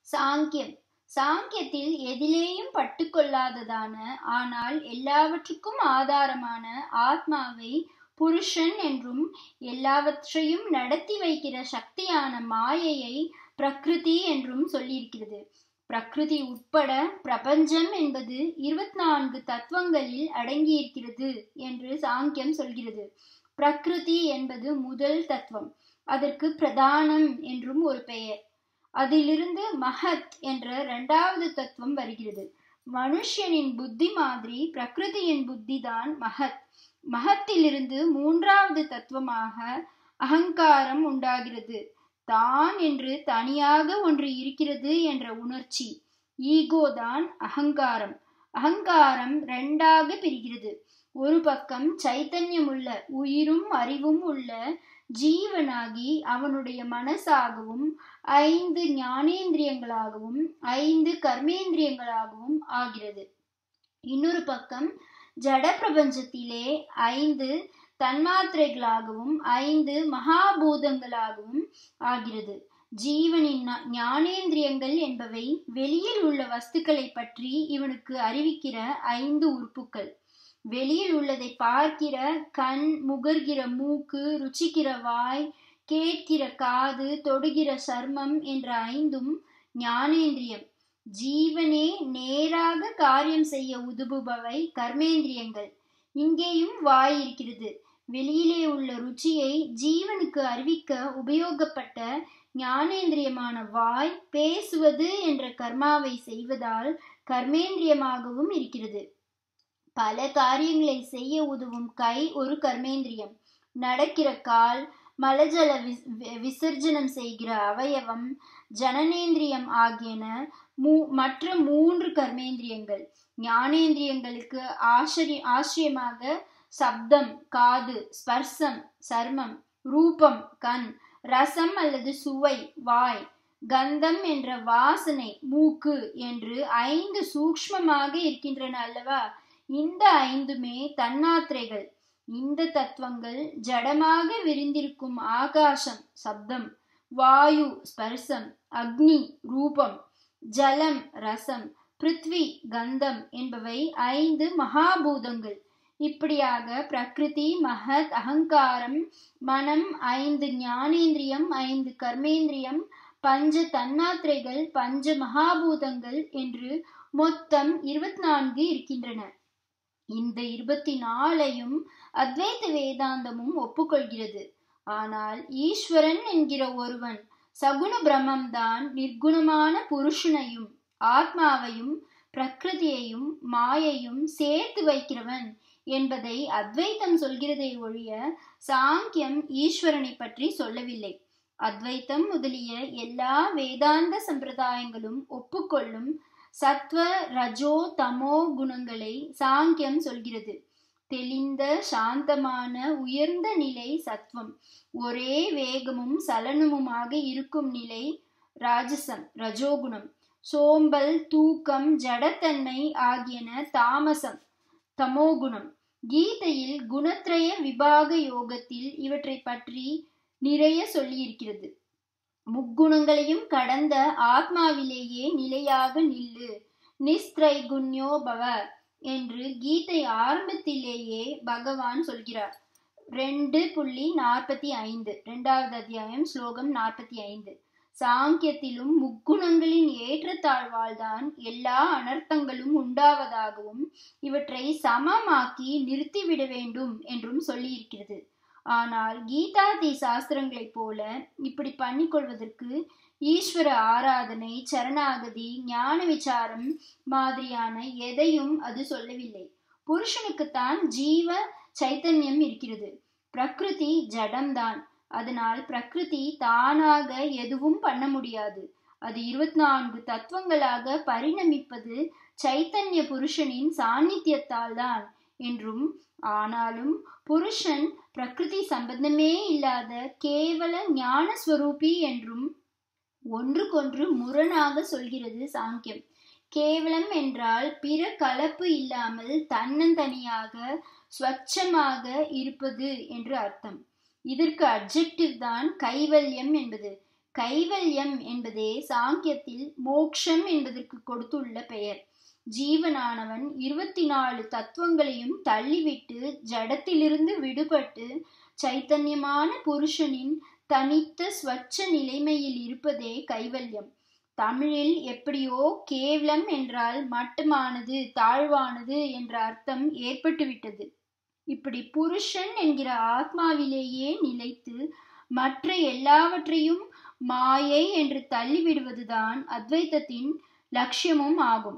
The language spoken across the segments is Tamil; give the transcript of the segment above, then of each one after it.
சாங்கியம் சாங்கியத்தில் எதிலேயும் பட்டுக்கொள்ளாததான ஆனால் எல்லாவற்றுக்கும் ஆதாரமான ஆத்மாவை புருஷன் என்றும் எல்லாவற்றையும் நடத்தி வைக்கிற சக்தியான மாயையை பிரகிருதி என்றும் சொல்லியிருக்கிறது பிரகிருதி உட்பட பிரபஞ்சம் என்பது இருபத்தி நான்கு தத்துவங்களில் அடங்கியிருக்கிறது என்று சாங்கியம் சொல்கிறது பிரகிருதி என்பது முதல் தத்துவம் அதற்கு பிரதானம் என்றும் ஒரு பெயர் அதிலிருந்து மகத் என்ற இரண்டாவது தத்துவம் வருகிறது மனுஷனின் புத்தி மாதிரி பிரகிருதியின் புத்தி தான் மகத் மகத்திலிருந்து மூன்றாவது தத்துவமாக அகங்காரம் உண்டாகிறது தான் என்று தனியாக ஒன்று இருக்கிறது என்ற உணர்ச்சி ஈகோ தான் அகங்காரம் அகங்காரம் ரெண்டாக பிரிகிறது ஒரு பக்கம் சைத்தன்யமுள்ள உயிரும் அறிவும் உள்ள ஜீவனாகி அவனுடைய மனசாகவும் ஐந்து ஞானேந்திரியங்களாகவும் ஐந்து கர்மேந்திரியங்களாகவும் ஆகிறது இன்னொரு பக்கம் ஜட பிரபஞ்சத்திலே ஐந்து தன்மாத்திரைகளாகவும் ஐந்து மகாபூதங்களாகவும் ஆகிறது ஜீவனின் ஞானேந்திரியங்கள் என்பவை வெளியில் உள்ள வஸ்துக்களை பற்றி இவனுக்கு அறிவிக்கிற ஐந்து உறுப்புக்கள் வெளியில் உள்ளதை பார்க்கிற கண் முகர்கிற மூக்கு ருச்சிக்கிற வாய் கேட்கிற காது தொடுகிற சர்மம் என்ற ஐந்தும் ஞானேந்திரியம் ஜீவனே நேராக காரியம் செய்ய உதவுபவை கர்மேந்திரியங்கள் இங்கேயும் வாய் இருக்கிறது வெளியிலே உள்ள ருச்சியை ஜீவனுக்கு அறிவிக்க உபயோகப்பட்ட ஞானேந்திரியமான வாய் பேசுவது என்ற கர்மாவை செய்வதால் கர்மேந்திரியமாகவும் இருக்கிறது பல காரியங்களை செய்ய உதவும் கை ஒரு கர்மேந்திரியம் நடக்கிற கால் மலஜல விசர்ஜனம் செய்கிற அவயவம் ஜனனேந்திரியம் ஆகியன மூ மற்ற மூன்று கர்மேந்திரியங்கள் ஞானேந்திரியங்களுக்கு ஆச்சரிய ஆச்சரியமாக சப்தம் காது ஸ்பர்சம் சர்மம் ரூபம் கண் ரசம் அல்லது சுவை வாய் கந்தம் என்ற வாசனை மூக்கு என்று ஐந்து சூக்மமாக இருக்கின்றன அல்லவா இந்த ஐந்துமே தன்மாத்திரைகள் இந்த தத்துவங்கள் ஜடமாக விரிந்திருக்கும் ஆகாசம் சப்தம் வாயு ஸ்பர்சம் அக்னி ரூபம் ஜலம் ரசம் பிருத்வி கந்தம் என்பவை ஐந்து மகாபூதங்கள் இப்படியாக பிரகிருதி மகத் அகங்காரம் மனம் ஐந்து ஞானேந்திரியம் ஐந்து கர்மேந்திரியம் பஞ்ச தன்மாத்திரைகள் பஞ்ச மகாபூதங்கள் என்று மொத்தம் இருபத்தி நான்கு இருக்கின்றன இந்த இருபத்தி நாலையும் அத்வைத வேதாந்தமும் ஒப்புக்கொள்கிறது ஆனால் ஈஸ்வரன் என்கிற ஒருவன் சகுண பிரம்மம்தான் நிர்குணமான புருஷனையும் ஆத்மாவையும் பிரகிருதியையும் மாயையும் சேர்த்து வைக்கிறவன் என்பதை அத்வைத்தம் சொல்கிறதை ஒழிய சாங்கியம் ஈஸ்வரனை பற்றி சொல்லவில்லை அத்வைத்தம் முதலிய எல்லா வேதாந்த சம்பிரதாயங்களும் ஒப்புக்கொள்ளும் சத்வ ரஜோ தமோ குணங்களை சாங்கியம் சொல்கிறது தெளிந்த சாந்தமான உயர்ந்த நிலை சத்வம் ஒரே வேகமும் சலனமுமாக இருக்கும் நிலை ராஜசம் ரஜோகுணம் சோம்பல் தூக்கம் ஜடத்தன்மை ஆகியன தாமசம் தமோகுணம் கீதையில் குணத்ரய விபாக யோகத்தில் இவற்றை பற்றி நிறைய சொல்லியிருக்கிறது முக்குணங்களையும் கடந்த ஆத்மாவிலேயே நிலையாக நில்லு நிஸ்திரைகுண்யோ பவ என்று கீதை ஆரம்பத்திலேயே பகவான் சொல்கிறார் ரெண்டு புள்ளி நாற்பத்தி ஐந்து ரெண்டாவது அத்தியாயம் ஸ்லோகம் நாற்பத்தி ஐந்து சாங்கியத்திலும் முக்குணங்களின் ஏற்றத்தாழ்வால் தான் எல்லா அனர்த்தங்களும் உண்டாவதாகவும் இவற்றை சமமாக்கி நிறுத்திவிட வேண்டும் என்றும் சொல்லியிருக்கிறது ஆனால் கீதாதி சாஸ்திரங்களைப் போல இப்படி பண்ணிக்கொள்வதற்கு ஈஸ்வர ஆராதனை சரணாகதி ஞான விசாரம் மாதிரியான எதையும் அது சொல்லவில்லை புருஷனுக்குத்தான் ஜீவ சைத்தன்யம் இருக்கிறது பிரகிருதி ஜடம்தான் அதனால் பிரகிருதி தானாக எதுவும் பண்ண முடியாது அது இருபத்தி நான்கு தத்துவங்களாக பரிணமிப்பது சைத்தன்ய புருஷனின் சாநித்தியத்தால் தான் என்றும் ஆனாலும் புருஷன் பிரகிருதி சம்பந்தமே இல்லாத கேவல ஞானஸ்வரூபி என்றும் ஒன்றுக்கொன்று முரணாக சொல்கிறது சாங்கியம் கேவலம் என்றால் பிற கலப்பு இல்லாமல் தன்னந்தனியாக ஸ்வச்சமாக இருப்பது என்று அர்த்தம் இதற்கு அப்ஜெக்டிவ் தான் கைவல்யம் என்பது கைவல்யம் என்பதே சாங்கியத்தில் மோக்ஷம் என்பதற்கு கொடுத்துள்ள பெயர் ஜீவனானவன் இருபத்தி நாலு தத்துவங்களையும் தள்ளிவிட்டு ஜடத்திலிருந்து விடுபட்டு சைத்தன்யமான புருஷனின் தனித்த ஸ்வச்ச நிலைமையில் இருப்பதே கைவல்யம் தமிழில் எப்படியோ கேவலம் என்றால் மட்டமானது தாழ்வானது என்ற அர்த்தம் ஏற்பட்டுவிட்டது இப்படி புருஷன் என்கிற ஆத்மாவிலேயே நிலைத்து மற்ற எல்லாவற்றையும் மாயை என்று தள்ளிவிடுவதுதான் அத்வைத்தத்தின் லட்சியமும் ஆகும்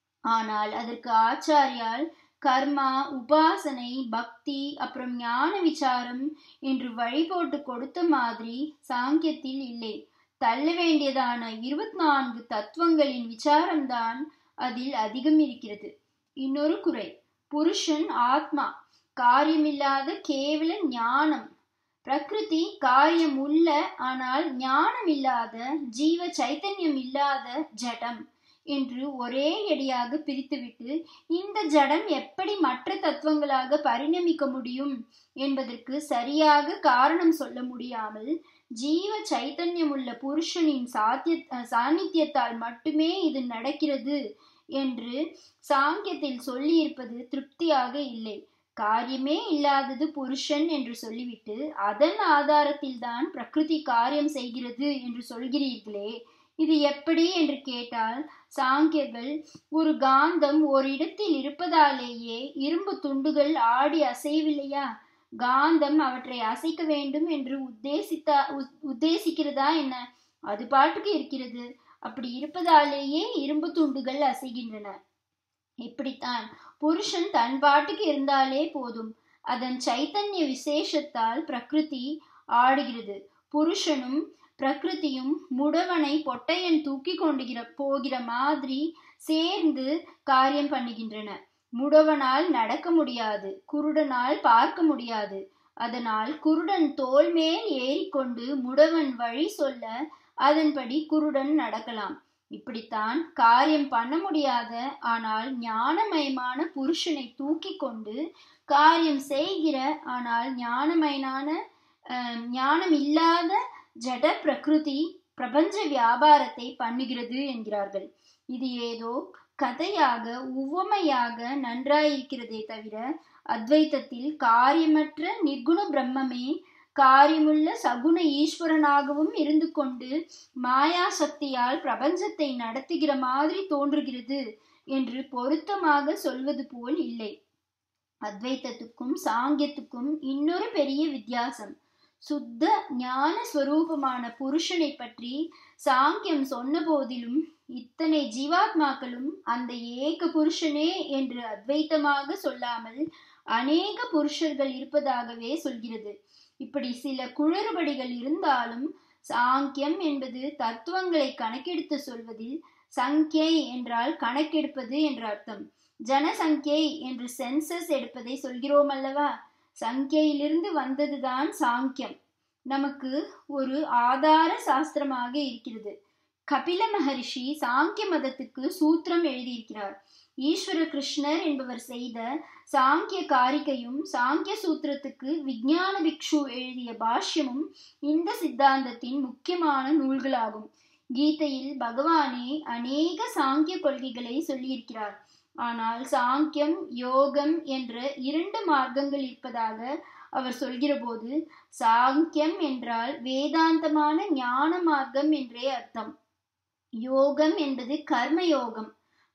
ஆனால் அதற்கு ஆச்சாரியால் கர்மா உபாசனை பக்தி அப்புறம் ஞான விசாரம் என்று வழி போட்டு கொடுத்த மாதிரி சாங்கியத்தில் இல்லை தள்ள வேண்டியதான இருபத்தி நான்கு தத்துவங்களின் விசாரம்தான் அதில் அதிகம் இருக்கிறது இன்னொரு குறை புருஷன் ஆத்மா காரியமில்லாத கேவல ஞானம் பிரகிருதி காரியம் உள்ள ஆனால் ஞானம் இல்லாத ஜீவ சைத்தன்யம் இல்லாத ஜடம் என்று ஒரே அடியாக பிரித்துவிட்டு இந்த ஜடம் எப்படி மற்ற தத்துவங்களாக பரிணமிக்க முடியும் என்பதற்கு சரியாக காரணம் சொல்ல முடியாமல் ஜீவ சைத்தன்யம் உள்ள புருஷனின் சாத்திய சாநித்தியத்தால் மட்டுமே இது நடக்கிறது என்று சாங்கியத்தில் சொல்லியிருப்பது திருப்தியாக இல்லை காரியமே இல்லாதது புருஷன் என்று சொல்லிவிட்டு அதன் ஆதாரத்தில் தான் பிரகிருதி காரியம் செய்கிறது என்று சொல்கிறீர்களே இது எப்படி என்று கேட்டால் சாங்கியர்கள் ஒரு காந்தம் ஒரு இடத்தில் இருப்பதாலேயே இரும்பு துண்டுகள் ஆடி அசையவில்லையா காந்தம் அவற்றை அசைக்க வேண்டும் என்று உத்தேசித்தா உத்தேசிக்கிறதா என்ன அது பாட்டுக்கு இருக்கிறது அப்படி இருப்பதாலேயே இரும்பு துண்டுகள் அசைகின்றன இப்படித்தான் புருஷன் தன் பாட்டுக்கு இருந்தாலே போதும் அதன் சைத்தன்ய விசேஷத்தால் பிரகிருதி ஆடுகிறது புருஷனும் பிரகிருதியும் முடவனை பொட்டையன் தூக்கி கொண்டுகிற போகிற மாதிரி சேர்ந்து காரியம் பண்ணுகின்றன முடவனால் நடக்க முடியாது குருடனால் பார்க்க முடியாது அதனால் குருடன் தோல் மேல் ஏறிக்கொண்டு முடவன் வழி சொல்ல அதன்படி குருடன் நடக்கலாம் இப்படித்தான் காரியம் பண்ண முடியாத ஆனால் ஞானமயமான புருஷனை தூக்கி கொண்டு காரியம் செய்கிற ஆனால் ஞானமயனான ஞானம் இல்லாத ஜட பிரகிருதி பிரபஞ்ச வியாபாரத்தை பண்ணுகிறது என்கிறார்கள் இது ஏதோ கதையாக உவமையாக நன்றாயிருக்கிறதே தவிர அத்வைத்தத்தில் காரியமற்ற நிர்குண பிரம்மமே காரியமுள்ள சகுன ஈஸ்வரனாகவும் இருந்து கொண்டு மாயா சக்தியால் பிரபஞ்சத்தை நடத்துகிற மாதிரி தோன்றுகிறது என்று பொருத்தமாக சொல்வது போல் இல்லை அத்வைத்தத்துக்கும் சாங்கியத்துக்கும் இன்னொரு பெரிய வித்தியாசம் சுத்த ஞான ஸ்வரூபமான புருஷனை பற்றி சாங்கியம் சொன்ன போதிலும் இத்தனை ஜீவாத்மாக்களும் அந்த ஏக புருஷனே என்று அத்வைத்தமாக சொல்லாமல் அநேக புருஷர்கள் இருப்பதாகவே சொல்கிறது இப்படி சில குளறுபடிகள் இருந்தாலும் சாங்கியம் என்பது தத்துவங்களை கணக்கெடுத்து சொல்வதில் சங்கியை என்றால் கணக்கெடுப்பது என்ற அர்த்தம் ஜனசங்கியை என்று சென்சஸ் எடுப்பதை சொல்கிறோம் அல்லவா சங்கியிலிருந்து வந்ததுதான் சாங்கியம் நமக்கு ஒரு ஆதார சாஸ்திரமாக இருக்கிறது கபில மகரிஷி சாங்கிய மதத்துக்கு சூத்திரம் எழுதியிருக்கிறார் ஈஸ்வர கிருஷ்ணர் என்பவர் செய்த சாங்கிய காரிகையும் சாங்கிய சூத்திரத்துக்கு விஞ்ஞான பிக்ஷு எழுதிய பாஷ்யமும் இந்த சித்தாந்தத்தின் முக்கியமான நூல்களாகும் கீதையில் பகவானே அநேக சாங்கிய கொள்கைகளை சொல்லியிருக்கிறார் ஆனால் சாங்கியம் யோகம் என்ற இரண்டு மார்க்கங்கள் இருப்பதாக அவர் சொல்கிற போது சாங்கியம் என்றால் வேதாந்தமான ஞான மார்க்கம் என்றே அர்த்தம் யோகம் என்பது கர்ம யோகம்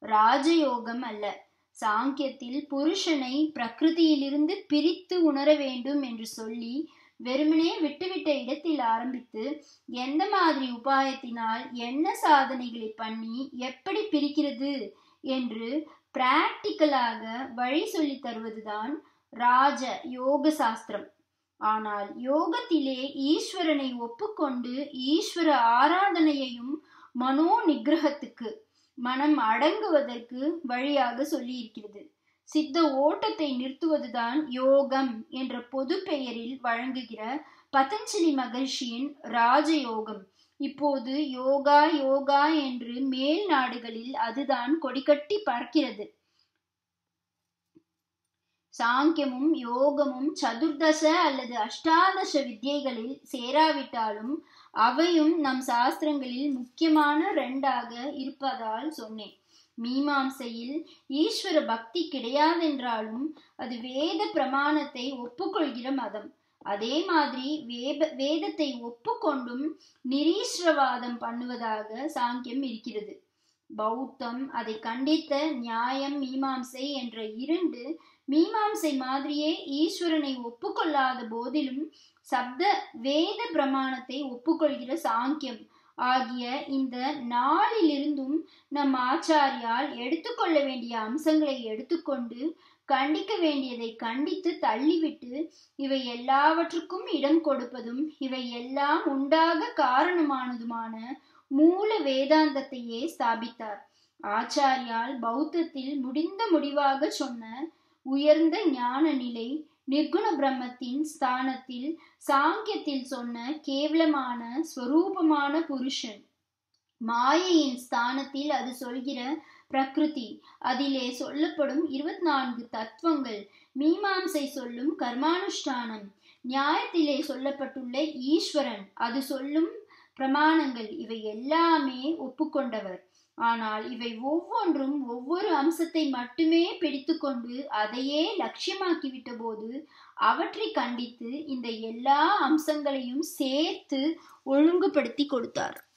ராஜயோகம் அல்ல சாங்கியத்தில் புருஷனை பிரகிருதியிலிருந்து பிரித்து உணர வேண்டும் என்று சொல்லி வெறுமனே விட்டுவிட்ட இடத்தில் ஆரம்பித்து எந்த மாதிரி உபாயத்தினால் என்ன சாதனைகளை பண்ணி எப்படி பிரிக்கிறது என்று பிராக்டிக்கலாக வழி சொல்லி தருவதுதான் ராஜ யோக சாஸ்திரம் ஆனால் யோகத்திலே ஈஸ்வரனை ஒப்புக்கொண்டு ஈஸ்வர ஆராதனையையும் மனோ நிகிரகத்துக்கு மனம் அடங்குவதற்கு வழியாக சொல்லி இருக்கிறது சித்த ஓட்டத்தை நிறுத்துவதுதான் யோகம் என்ற பொது பெயரில் வழங்குகிற பதஞ்சலி மகர்ஷியின் ராஜயோகம் இப்போது யோகா யோகா என்று மேல் நாடுகளில் அதுதான் கொடிக்கட்டி பறக்கிறது சாங்கியமும் யோகமும் சதுர்தச அல்லது அஷ்டாதச வித்தியைகளில் சேராவிட்டாலும் அவையும் நம் சாஸ்திரங்களில் முக்கியமான ரெண்டாக இருப்பதால் சொன்னேன் மீமாம்சையில் ஈஸ்வர பக்தி கிடையாதென்றாலும் அது வேத பிரமாணத்தை ஒப்புக்கொள்கிற மதம் அதே மாதிரி வேத வேதத்தை ஒப்புக்கொண்டும் நிரீஸ்வரவாதம் பண்ணுவதாக சாங்கியம் இருக்கிறது பௌத்தம் அதை கண்டித்த நியாயம் மீமாம்சை என்ற இரண்டு மீமாம்சை மாதிரியே ஈஸ்வரனை ஒப்புக்கொள்ளாத போதிலும் சப்த வேத பிரமாணத்தை ஒப்புக்கொள்கிற சாங்கியம் ஆகிய இந்த நாளிலிருந்தும் நம் ஆச்சாரியால் எடுத்துக்கொள்ள வேண்டிய அம்சங்களை எடுத்துக்கொண்டு கண்டிக்க வேண்டியதை கண்டித்து தள்ளிவிட்டு இவை எல்லாவற்றுக்கும் இடம் கொடுப்பதும் இவை எல்லாம் உண்டாக காரணமானதுமான மூல வேதாந்தத்தையே ஸ்தாபித்தார் ஆச்சாரியால் பௌத்தத்தில் முடிந்த முடிவாக சொன்ன உயர்ந்த ஞான நிலை நிர்குண பிரம்மத்தின் ஸ்தானத்தில் சாங்கியத்தில் சொன்ன கேவலமான ஸ்வரூபமான புருஷன் மாயையின் ஸ்தானத்தில் அது சொல்கிற பிரகிருதி அதிலே சொல்லப்படும் இருபத்தி நான்கு தத்துவங்கள் மீமாம்சை சொல்லும் கர்மானுஷ்டானம் நியாயத்திலே சொல்லப்பட்டுள்ள ஈஸ்வரன் அது சொல்லும் பிரமாணங்கள் இவை எல்லாமே ஒப்புக்கொண்டவர் ஆனால் இவை ஒவ்வொன்றும் ஒவ்வொரு அம்சத்தை மட்டுமே பிடித்துக்கொண்டு அதையே லட்சியமாக்கிவிட்ட போது அவற்றை கண்டித்து இந்த எல்லா அம்சங்களையும் சேர்த்து ஒழுங்குபடுத்தி கொடுத்தார்